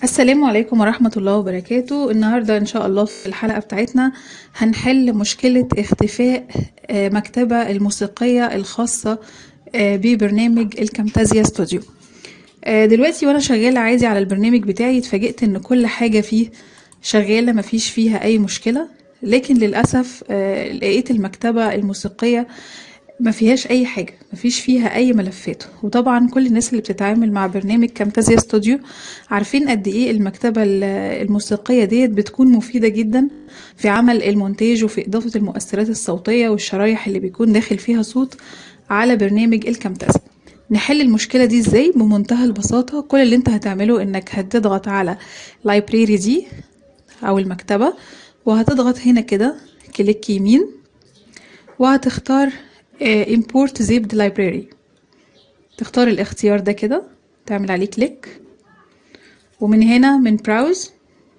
السلام عليكم ورحمة الله وبركاته النهاردة إن شاء الله في الحلقة بتاعتنا هنحل مشكلة اختفاء آه، مكتبة الموسيقية الخاصة آه، ببرنامج الكامتازيا ستوديو آه، دلوقتي وأنا شغالة عادي على البرنامج بتاعي اتفاجئت إن كل حاجة فيه شغالة مفيش فيها أي مشكلة لكن للأسف آه، لقيت المكتبة الموسيقية ما فيهاش اي حاجه ما فيش فيها اي ملفات وطبعا كل الناس اللي بتتعامل مع برنامج كامتازيا ستوديو عارفين قد ايه المكتبه ال- الموسيقيه ديت بتكون مفيده جدا في عمل المونتاج وفي اضافه المؤثرات الصوتيه والشرايح اللي بيكون داخل فيها صوت على برنامج الكامتازيا نحل المشكلة دي ازاي بمنتهى البساطة كل اللي انت هتعمله انك هتضغط على لايبراري دي او المكتبة وهتضغط هنا كده كليك يمين وهتختار آه، import zipped library تختار الاختيار ده كده تعمل عليه كليك ومن هنا من براوز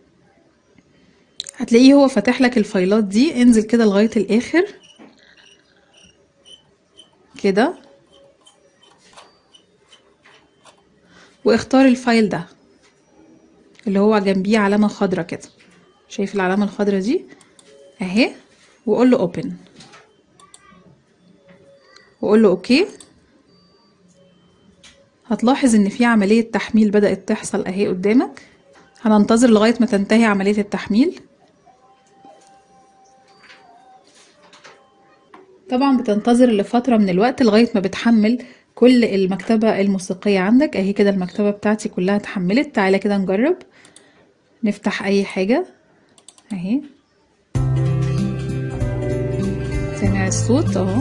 هتلاقيه هو فاتح لك الفايلات دي انزل كده لغاية الاخر كده واختار الفايل ده اللي هو جنبيه علامة خضرة كده شايف العلامة الخضرة دي اهي وقول له open وقول له اوكي هتلاحظ ان في عملية تحميل بدأت تحصل اهي قدامك هننتظر لغاية ما تنتهي عملية التحميل طبعا بتنتظر لفترة من الوقت لغاية ما بتحمل كل المكتبة الموسيقية عندك اهي كده المكتبة بتاعتي كلها اتحملت تعالى كده نجرب نفتح اي حاجة اهي سامع الصوت اهو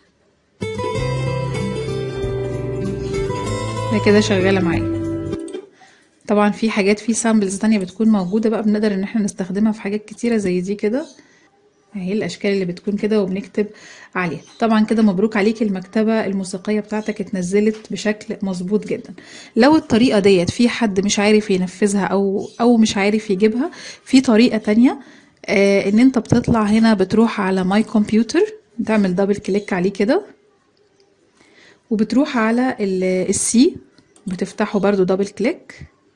هي كده شغالة معايا طبعا في حاجات في سامبلز تانية بتكون موجودة بقى بنقدر ان احنا نستخدمها في حاجات كتيرة زي دي كده اهي الاشكال اللي بتكون كده وبنكتب عليها طبعا كده مبروك عليك المكتبة الموسيقية بتاعتك اتنزلت بشكل مظبوط جدا لو الطريقة ديت في حد مش عارف ينفذها او او مش عارف يجيبها في طريقة تانية آه ان انت بتطلع هنا بتروح على ماي كمبيوتر تعمل دبل كليك عليه كده وبتروح على السي بتفتحه برضو دبل كليك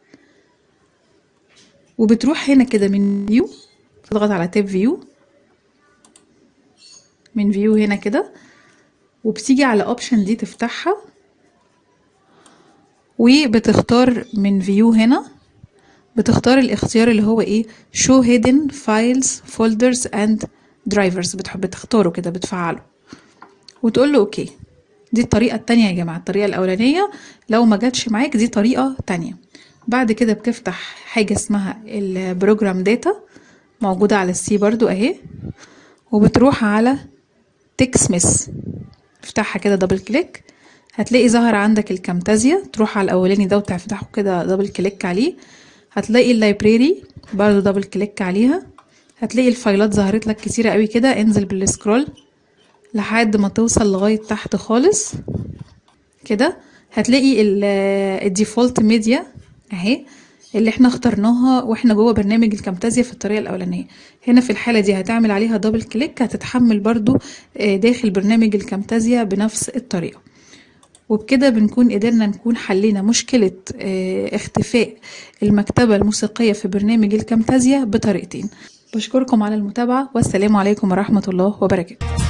وبتروح هنا كده من فيو تضغط على تاب فيو من فيو هنا كده وبتيجي على اوبشن دي تفتحها وبتختار من فيو هنا بتختار الاختيار اللي هو ايه show hidden files folders and drivers بتحب بتختاره كده بتفعله وتقول له اوكي دي الطريقة التانية يا جماعة الطريقة الأولانية لو ما جاتش معاك دي طريقة تانية بعد كده بتفتح حاجة اسمها البروجرام داتا موجودة على السي برضو اهي وبتروح على تكسمس افتحها كده دبل كليك هتلاقي ظهر عندك الكامتازيا تروح على الاولاني ده وتفتحه كده دبل كليك عليه هتلاقي اللايبراري برضو دبل كليك عليها هتلاقي الفايلات ظهرت لك كتيرة قوي كده انزل بالسكرول لحد ما توصل لغاية تحت خالص كده هتلاقي الديفولت ميديا اهي اللي احنا اخترناها واحنا جوه برنامج الكامتازيا في الطريقه الاولانيه هنا في الحاله دي هتعمل عليها دبل كليك هتتحمل برضو آه، داخل برنامج الكامتازيا بنفس الطريقه وبكده بنكون قدرنا نكون حلينا مشكله آه، اختفاء المكتبه الموسيقيه في برنامج الكامتازيا بطريقتين بشكركم على المتابعه والسلام عليكم ورحمه الله وبركاته